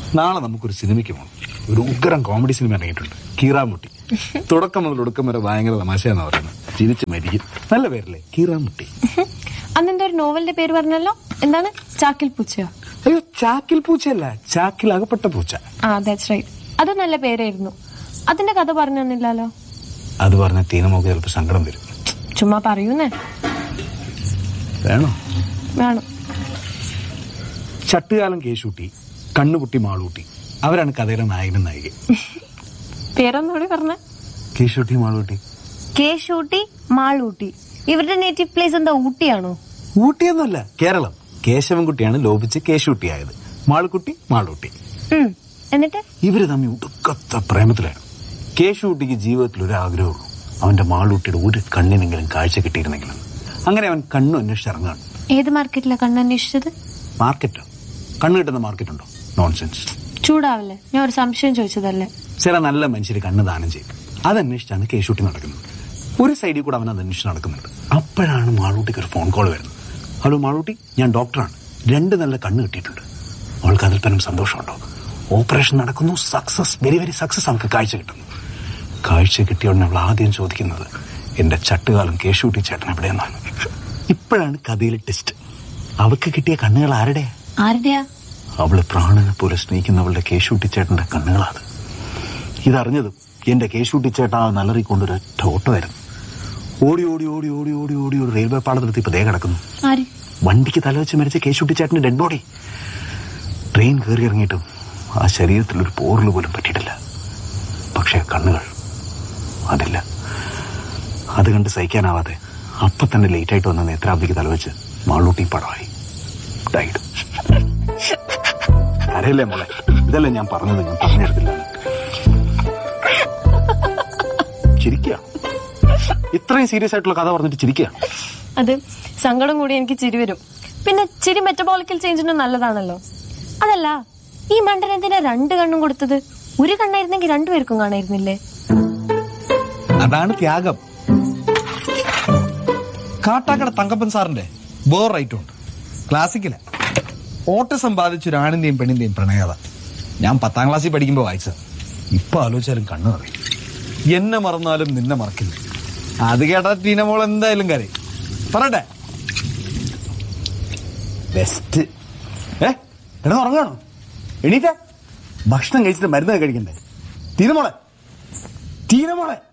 നാളെ നമുക്കൊരു സിനിമയ്ക്ക് പോകണം ഒരു ഉഗ്രം കോമഡി സിനിമ ഇറങ്ങിയിട്ടുണ്ട് കീറാമുട്ടി തുടക്കം മുതൽ ഒടുക്കം വരെ ഭയങ്കര തമാശയെന്നാ പറയുന്നത് ചിരിച്ച് മരിക്കും നല്ല പേരല്ലേ കീറാമുട്ടി അന്നെന്താ ഒരു നോവലിന്റെ പേര് പറഞ്ഞല്ലോ എന്താണ് ചാക്കിൽ പൂച്ചയോ അയ്യോ ചാക്കിൽ പൂച്ചയല്ല ചാക്കിൽ അകപ്പെട്ട പൂച്ച ആ ദാറ്റ്സ് റൈറ്റ് അത് നല്ല പേരായിരുന്നു അതിന്റെ കഥ പറഞ്ഞു തന്നില്ലല്ലോ അത് പറഞ്ഞ തീനമോക്ക് ചിലപ്പോൾ സങ്കടം വരും ചുമ്മാ പറയൂന്നേ വേണോ വേണം ചട്ടുകാലം കേശൂട്ടി കണ്ണുപുട്ടി മാളൂട്ടി അവരാണ് കഥയിലെ നായകനും നായിക പേരൊന്നുകൂടി പറഞ്ഞ കേശൂട്ടി മാളൂട്ടി കേശൂട്ടി മാളൂട്ടി ഇവരുടെ നേറ്റീവ് പ്ലേസ് എന്താ ഊട്ടിയാണോ ഊട്ടിയൊന്നുമല്ല കേരളം കേശവൻകുട്ടിയാണ് ലോപിച്ച് കേശൂട്ടിയായത് മാളുക്കുട്ടി മാളൂട്ടി ഉം. എന്നിട്ട് ഇവര് തമ്മിൽ ഒടുക്കത്ത പ്രേമത്തിലാണ് കേശുകുട്ടിക്ക് ജീവിതത്തിൽ ഒരു ആഗ്രഹമുള്ളൂ അവന്റെ മാളൂട്ടിയുടെ ഒരു കണ്ണിനെങ്കിലും കാഴ്ച കിട്ടിയിരുന്നെങ്കിലും അങ്ങനെ അവൻ കണ്ണു അന്വേഷിച്ച് ഇറങ്ങാണ് ഏത് മാർക്കറ്റിലാ കണ്ണന്വേഷിച്ചത് മാർക്കറ്റോ കണ്ണു കിട്ടുന്ന മാർക്കറ്റുണ്ടോ നോൺസെൻസ് ചൂടാവല്ലേ ഞാൻ ഒരു സംശയം ചോദിച്ചതല്ലേ ചില നല്ല മനുഷ്യർ കണ്ണ് ദാനം ചെയ്യും അതന്വേഷിച്ചാണ് കേശൂട്ടി നടക്കുന്നത് ഒരു സൈഡിൽ കൂടെ അവൻ അത് അന്വേഷിച്ച് നടക്കുന്നുണ്ട് അപ്പോഴാണ് മാളൂട്ടിക്ക് ഒരു ഫോൺ കോൾ വരുന്നത് ഹലോ മാളൂട്ടി ഞാൻ ഡോക്ടറാണ് രണ്ട് നല്ല കണ്ണ് കിട്ടിയിട്ടുണ്ട് അവൾക്ക് അതിൽ പരം സന്തോഷമുണ്ടോ ഓപ്പറേഷൻ നടക്കുന്നു സക്സസ് വെരി വെരി സക്സസ് അവൾക്ക് കാഴ്ച കിട്ടുന്നു കാഴ്ച കിട്ടിയ ഉടനെ അവൾ ആദ്യം ചോദിക്കുന്നത് എന്റെ ചട്ടുകാലം കേശൂട്ടി ചേട്ടൻ എവിടെയെന്നാണ് ഇപ്പോഴാണ് കഥയിലെ ടെസ്റ്റ് അവൾക്ക് കിട്ടിയ കണ്ണുകൾ ആരുടെയാ ആരുടെയാ അവള് പ്രാണനെ പോലെ സ്നേഹിക്കുന്നവളുടെ കേശൂട്ടിച്ചേട്ടന്റെ കണ്ണുകളാത് ഇതറിഞ്ഞതും എന്റെ കേശൂട്ടിച്ചേട്ട ആ നല്ലറിക്കൊണ്ടൊരൊറ്റ ഓട്ടമായിരുന്നു ഓടി ഓടി ഓടി ഓടി ഓടി ഓടി ഒരു റെയിൽവേ പാളത്തിലെത്തി ഇപ്പൊ ദേ കിടക്കുന്നു ആര് വണ്ടിക്ക് തലവെച്ച് മരിച്ച കേശൂട്ടിച്ചേട്ടന്റെ ഡെഡ് ബോഡി ട്രെയിൻ കയറി ഇറങ്ങിയിട്ടും ആ ശരീരത്തിൽ ഒരു പോറൽ പോലും പറ്റിയിട്ടില്ല പക്ഷേ കണ്ണുകൾ അതില്ല അത് കണ്ട് സഹിക്കാനാവാതെ അപ്പൊ തന്നെ ലേറ്റ് ആയിട്ട് വന്ന നേത്രാബ്ദിക്ക് തലവെച്ച് മാളൂട്ടി പടമായി ഡൈഡ് കരയല്ലേ മോളെ ഇതല്ലേ ഞാൻ പറഞ്ഞത് ഞാൻ പറഞ്ഞെടുത്തില്ല ചിരിക്കുക ഇത്രയും സീരിയസ് ആയിട്ടുള്ള കഥ പറഞ്ഞിട്ട് ചിരിക്കുക അത് സങ്കടം കൂടി എനിക്ക് ചിരി വരും പിന്നെ ചിരി മെറ്റബോളിക്കൽ ചേഞ്ചിന് നല്ലതാണല്ലോ അതല്ല ഈ മണ്ടൻ എന്തിനാ രണ്ട് കണ്ണും കൊടുത്തത് ഒരു കണ്ണായിരുന്നെങ്കിൽ രണ്ടുപേർക്കും കാണായിരുന്നില്ലേ അതാണ് ത്യാഗം കാട്ടാക്കട തങ്കപ്പൻ സാറിന്റെ വേറെ റൈറ്റും ഉണ്ട് ക്ലാസിക്കല ഓട്ടിസം ബാധിച്ച ഒരു ആണിന്റെയും പെണ്ണിന്റെയും പ്രണയത ഞാൻ പത്താം ക്ലാസ്സിൽ പഠിക്കുമ്പോൾ വായിച്ചത് ഇപ്പൊ ആലോചിച്ചാലും കണ്ണു നിറയും എന്നെ മറന്നാലും നിന്നെ മറക്കില്ല അത് കേട്ടാ ടീനമോൾ എന്തായാലും കരയും പറയട്ടെ ബെസ്റ്റ് ഏ കിടന്ന് ഉറങ്ങാണോ എണീറ്റ ഭക്ഷണം കഴിച്ചിട്ട് മരുന്ന് കഴിക്കണ്ടേ തീനമോളെ തീനമോളെ